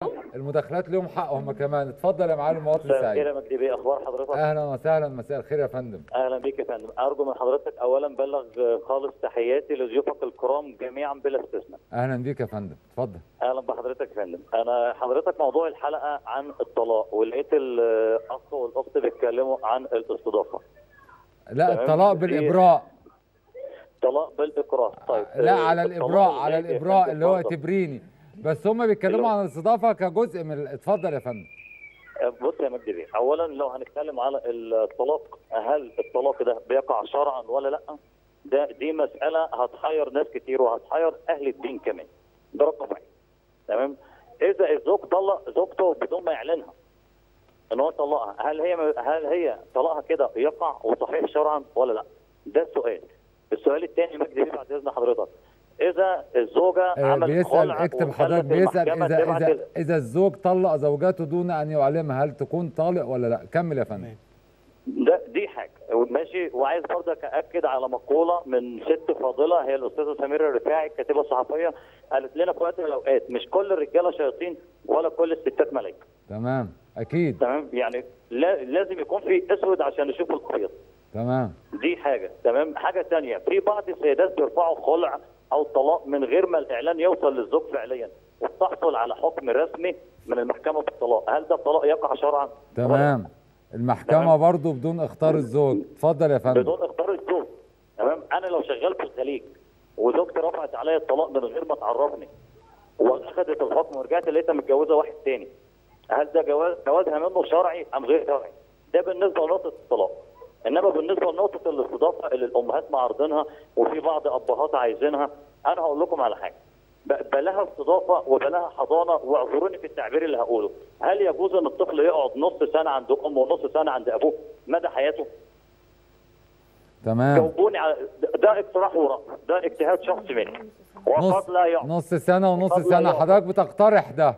المداخلات لهم حق هم كمان اتفضل يا معالي المواطن مساء الخير سعيد يا مجدي بيه اخبار حضرتك اهلا وسهلا مساء الخير يا فندم اهلا بيك يا فندم ارجو من حضرتك اولا بلغ خالص تحياتي لضيوفك الكرام جميعا بلا استثناء اهلا بيك يا فندم اتفضل اهلا بحضرتك يا فندم انا حضرتك موضوع الحلقه عن الطلاق ولقيت الاخ والاخت بيتكلموا عن الاستضافه لا تمام. الطلاق دي- بالابراء طلاق بالاكراه طيب لا آه، على الطلاق الابراء على الغير يا الابراء فندم اللي هو برضه. تبريني بس هم بيتكلموا اللي هو- عن الاستضافه كجزء من ال- اتفضل يا فندم بص يا مجدي بيه اولا لو هنتكلم على الطلاق هل الطلاق ده بيقع شرعا ولا لا ده دي مساله هتحير ناس كتير وهتحير اهل الدين كمان ده رقم واحد تمام اذا الزوج طلق زوجته بدون ما يعلنها ان هو طلقها هل هي هل هي طلاقها كده يقع وصحيح شرعا ولا لا ده السؤال السؤال الثاني مجدي بيه بعد اذن حضرتك اذا الزوجه آه، عملت بيسال خلع اكتب وخلت حضرتك بيسال المحكمة اذا تبعت اذا ال- اذا الزوج طلق زوجته دون ان يعلمها هل تكون طالق ولا لا كمل يا فندم ده دي حاجه ماشي وعايز برضك اكد على مقوله من ست فاضله هي الاستاذه سميره الرفاعي الكاتبه الصحفيه قالت لنا في وقت من الاوقات مش كل الرجاله شياطين ولا كل الستات ملائكه تمام اكيد تمام يعني لا لازم يكون في اسود عشان نشوف الابيض تمام دي حاجه تمام حاجه ثانيه في بعض السيدات بيرفعوا خلع او طلاق من غير ما الاعلان يوصل للزوج فعليا وتحصل على حكم رسمي من المحكمه بالطلاق هل ده الطلاق يقع شرعا ولا لا؟ تمام المحكمه تمام. برضو بدون اختار الزوج اتفضل يا فندم بدون اختار الزوج تمام انا لو شغال في الخليج وزوجتي رفعت عليا الطلاق من غير ما تعرفني واخدت الحكم ورجعت لقيتها متجوزه واحد تاني هل ده جواز جوازها منه شرعي ام غير شرعي؟ ده بالنسبه لنقطه الطلاق انما بالنسبه لنقطه الاستضافه اللي الامهات معارضينها وفي بعض ابهات عايزينها انا هقول لكم على حاجه ب- بلاها استضافه وبلاها حضانه واعذروني في التعبير اللي هقوله هل يجوز ان الطفل يقعد نص سنه عند امه ونص سنه عند ابوه مدى حياته؟ تمام جاوبوني على ده اقتراح ورأي ده اجتهاد شخصي مني نص وقد لا يعقل نص سنه ونص قد لا سنه يعقل. حضرتك بتقترح ده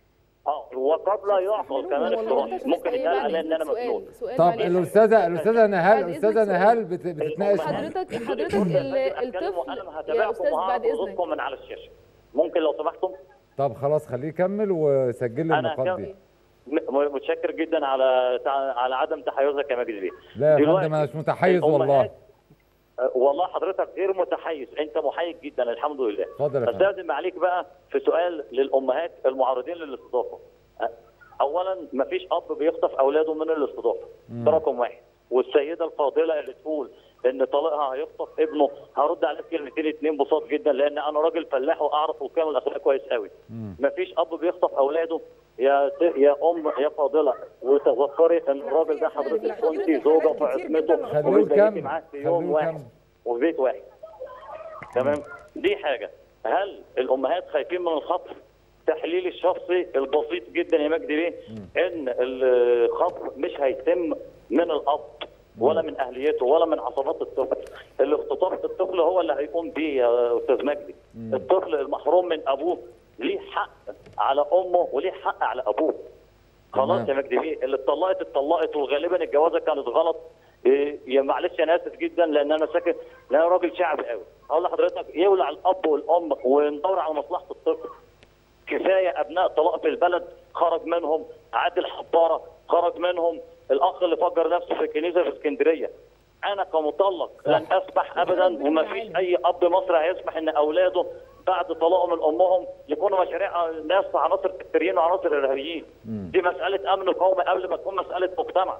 اه وقد لا يعقل كمان اقتراح ممكن يتقال عليا ان انا مجنون سؤال طب معلش. الاستاذه الاستاذه نهال بعد إذنك الاستاذه سؤال. نهال بت- بتتناقش حضرتك حضرتك لازم ال- أتكلم الطفل وأنا يا هتابعكم استاذ وهعرف بعد اذنك ردودكم من على الشاشه ممكن لو سمحتم طب خلاص خليه يكمل وسجل لي انا النقاط دي م- متشكر جدا على تع- على عدم تحيزك يا مجدي بيه لا يا دلوقتي فندم انا مش متحيز والله الأمهات- آه، والله حضرتك غير متحيز انت محايد جدا الحمد لله اتفضل يا فندم استاذن عليك بقى في سؤال للامهات المعارضين للاستضافه أه، اولا مفيش اب بيخطف اولاده من الاستضافه ده رقم واحد والسيده الفاضله اللي تقول ان طليقها هيخطف ابنه هرد عليك كلمتين اتنين بساط جدا لان انا راجل فلاح واعرف القيم الاخلاقيه كويس قوي مم. مفيش اب بيخطف اولاده يا ت- يا ام يا فاضله وتذكري ان الراجل ده حضرتك كنت زوجه في عصمته خلوه وبتبيتي يكمل معاه في يوم خلوه واحد يكمل وفي بيت واحد تمام دي حاجه هل الامهات خايفين من الخطف تحليلي الشخصي البسيط جدا يا مجدي بيه ان الخطف مش هيتم من الاب ولا من اهليته ولا من عصبات الطفل الاختطاف الطفل هو اللي هيقوم بيه يا استاذ مجدي الطفل المحروم من ابوه ليه حق على امه وليه حق على ابوه خلاص تمام. يا مجدي بيه اللي اتطلقت اتطلقت وغالبا الجوازه كانت غلط إيه، يا معلش انا اسف جدا لان انا ساكن لا أنا راجل شعبي قوي اقول لحضرتك يولع الاب والام وندور على مصلحه الطفل كفايه ابناء طلاق في البلد خرج منهم عادل حباره خرج منهم الاخ اللي فجر نفسه في الكنيسه في اسكندريه انا كمطلق لن اسمح ابدا وما فيش اي اب مصري هيسمح ان اولاده بعد طلاقهم من امهم يكونوا مشاريع ناس عناصر تكفيريين وعناصر ارهابيين دي مساله امن قومي قبل ما تكون مساله مجتمع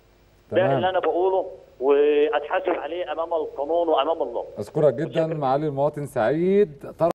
ده تمام. اللي انا بقوله واتحاسب عليه امام القانون وامام الله اشكرك جدا معالي المواطن سعيد